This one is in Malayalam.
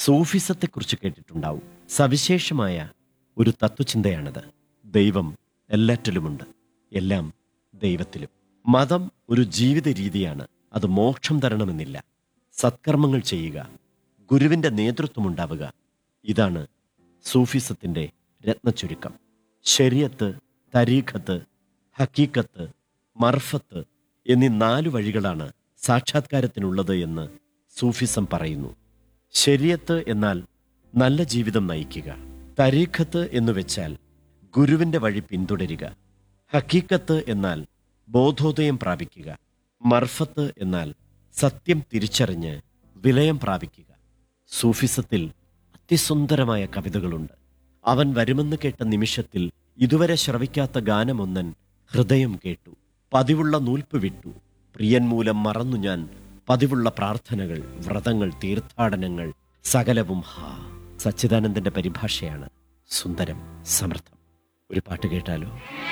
സൂഫിസത്തെക്കുറിച്ച് കേട്ടിട്ടുണ്ടാവും സവിശേഷമായ ഒരു തത്വചിന്തയാണത് ദൈവം എല്ലാറ്റിലുമുണ്ട് എല്ലാം ദൈവത്തിലും മതം ഒരു ജീവിത രീതിയാണ് അത് മോക്ഷം തരണമെന്നില്ല സത്കർമ്മങ്ങൾ ചെയ്യുക ഗുരുവിൻ്റെ നേതൃത്വമുണ്ടാവുക ഇതാണ് സൂഫിസത്തിൻ്റെ രത്നച്ചുരുക്കം ശരിയത്ത് തരീഖത്ത് ഹക്കീക്കത്ത് മർഫത്ത് എന്നീ നാല് വഴികളാണ് സാക്ഷാത്കാരത്തിനുള്ളത് എന്ന് സൂഫിസം പറയുന്നു ശരിയത്ത് എന്നാൽ നല്ല ജീവിതം നയിക്കുക തരീഖത്ത് എന്നു വെച്ചാൽ ഗുരുവിന്റെ വഴി പിന്തുടരുക ഹക്കീക്കത്ത് എന്നാൽ ബോധോദയം പ്രാപിക്കുക മർഫത്ത് എന്നാൽ സത്യം തിരിച്ചറിഞ്ഞ് വിലയം പ്രാപിക്കുക സൂഫിസത്തിൽ അതിസുന്ദരമായ കവിതകളുണ്ട് അവൻ വരുമെന്ന് കേട്ട നിമിഷത്തിൽ ഇതുവരെ ശ്രവിക്കാത്ത ഗാനമൊന്നൻ ഹൃദയം കേട്ടു പതിവുള്ള നൂൽപ്പ് വിട്ടു പ്രിയൻ മൂലം മറന്നു ഞാൻ പതിവുള്ള പ്രാർത്ഥനകൾ വ്രതങ്ങൾ തീർത്ഥാടനങ്ങൾ സകലവും ഹാ സച്ചിദാനന്ദന്റെ പരിഭാഷയാണ് സുന്ദരം സമർത്ഥം ഒരു പാട്ട് കേട്ടാലോ